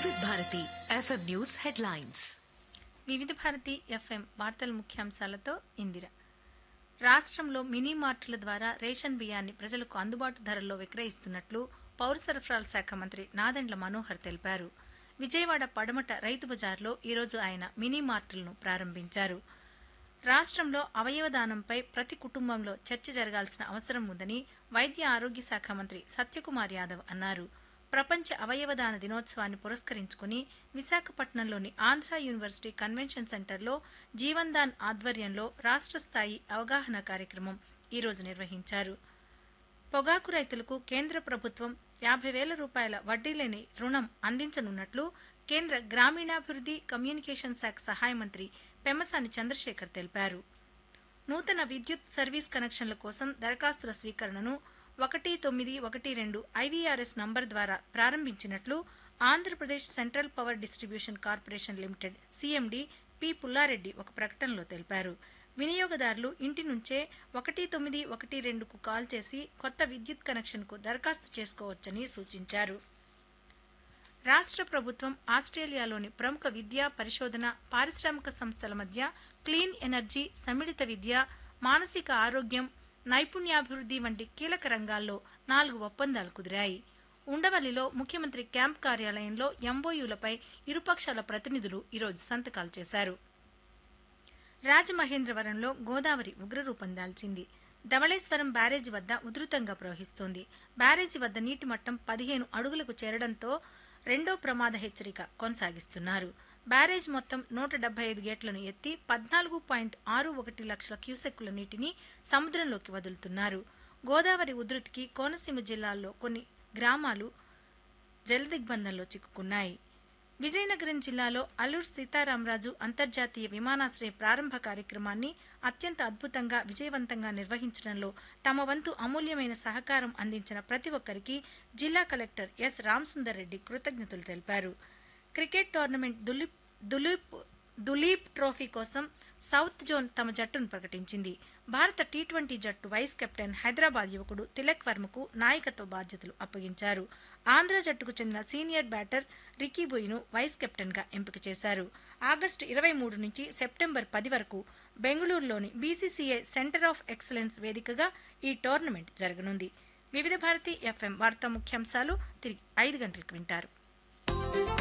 వివిధ Bharati FM news headlines వివిధ Bharati FM వార్తల ముఖ్యాంశాలతో ఇందిర రాష్ట్రంలో మినీ మార్టుల ద్వారా రేషన్ బియ్యాన్ని ప్రజలకు అందుబాటు ధరల్లో విక్రయిస్తున్నట్లు పౌర సరఫరాల శాఖ మంత్రి నాదెండ్ల మనోహర్ తెలిపారు విజయవాడ పడమట రైతు బజార్లో ఈరోజు ఆయన మినీ మార్టులను ప్రారంభించారు రాష్ట్రంలో అవయవదానంపై ప్రతి కుటుంబంలో చర్చ జరగాల్సిన అవసరం ఉందని వైద్య ఆరోగ్య శాఖ మంత్రి సత్యకుమార్ యాదవ్ అన్నారు ప్రపంచ అవయవదాన దినోత్సవాన్ని పురస్కరించుకుని విశాఖపట్నంలోని ఆంధ్ర యూనివర్సిటీ కన్వెన్షన్ సెంటర్లో జీవన్ దాన్ ఆధ్వర్యంలో రాష్ట్ర స్థాయి అవగాహన కార్యక్రమం ఈరోజు నిర్వహించారు పొగాకు రైతులకు కేంద్ర ప్రభుత్వం యాభై వేల రూపాయల వడ్డీ లేని రుణం అందించనున్నట్లు కేంద్ర గ్రామీణాభివృద్ధి కమ్యూనికేషన్ శాఖ సహాయ మంత్రి పెమ్మసాని చంద్రశేఖర్ తెలిపారు నూతన విద్యుత్ సర్వీస్ కనెక్షన్ల కోసం దరఖాస్తుల స్వీకరణను ఒకటి తొమ్మిది ఒకటి రెండు ఐవీఆర్ఎస్ నంబర్ ద్వారా ప్రారంభించినట్లు Andhra Pradesh central power distribution corporation limited CMD P Pulla Reddy ఒక ప్రకటనలో తెలిపారు వినియోగదారులు ఇంటి నుంచే ఒకటి తొమ్మిది ఒకటి రెండుకు కాల్ చేసి కొత్త విద్యుత్ కనెక్షన్కు దరఖాస్తు చేసుకోవచ్చని సూచించారు రాష్ట్ర ప్రభుత్వం ఆస్ట్రేలియాలోని ప్రముఖ విద్యా పరిశోధన పారిశ్రామిక సంస్థల మధ్య క్లీన్ ఎనర్జీ సమ్మిళిత విద్య మానసిక ఆరోగ్యం నైపుణ్యాభివృద్ధి వంటి కీలక రంగాల్లో నాలుగు ఒప్పందాలు కుదిరాయి ఉండవల్లిలో ముఖ్యమంత్రి క్యాంప్ కార్యాలయంలో ఎంఓయూలపై ఇరుపక్షాల ప్రతినిధులు ఈరోజు సంతకాలు చేశారు రాజమహేంద్రవరంలో గోదావరి ఉగ్రరూపం దాల్చింది ధవళేశ్వరం బ్యారేజీ వద్ద ఉధృతంగా ప్రవహిస్తోంది బ్యారేజీ వద్ద నీటి మట్టం పదిహేను అడుగులకు చేరడంతో రెండో ప్రమాద హెచ్చరిక కొనసాగిస్తున్నారు బ్యారేజ్ మొత్తం నూట డెబ్బై ఐదు గేట్లను ఎత్తి పద్నాలుగు పాయింట్ ఆరు ఒకటి లక్షల క్యూసెక్కుల నీటిని సముద్రంలోకి వదులుతున్నారు గోదావరి ఉధృతికి కోనసీమ జిల్లాల్లో కొన్ని గ్రామాలు జలదిగ్బంధంలో చిక్కుకున్నాయి విజయనగరం జిల్లాలో అల్లూరు సీతారామరాజు అంతర్జాతీయ విమానాశ్రయ ప్రారంభ కార్యక్రమాన్ని అత్యంత అద్భుతంగా విజయవంతంగా నిర్వహించడంలో తమ వంతు అమూల్యమైన సహకారం అందించిన ప్రతి ఒక్కరికి జిల్లా కలెక్టర్ ఎస్ రామసుందర్ రెడ్డి కృతజ్ఞతలు తెలిపారు cricket tournament Duleep Duleep Duleep trophy కోసం సౌత్ జోన్ తమ జట్టును ప్రకటించింది భారత టీ ట్వంటీ జట్టు వైస్ కెప్టెన్ హైదరాబాద్ యువకుడు తిలక్ వర్మకు నాయకత్వ బాధ్యతలు అప్పగించారు ఆంధ్ర జట్టుకు చెందిన సీనియర్ బ్యాటర్ రికీ బోయ్ను వైస్ కెప్టెన్గా ఎంపిక చేశారు ఆగస్టు ఇరవై మూడు నుంచి సెప్టెంబర్ పది వరకు బెంగళూరులోని బీసీసీఐ సెంటర్ ఆఫ్ ఎక్సలెన్స్ వేదికగా ఈ టోర్నమెంట్ జరగనుంది వివిధ భారతి ఎఫ్ఎం వార్తా ముఖ్యాంశాలు తిరిగి ఐదు గంటలకు వింటారు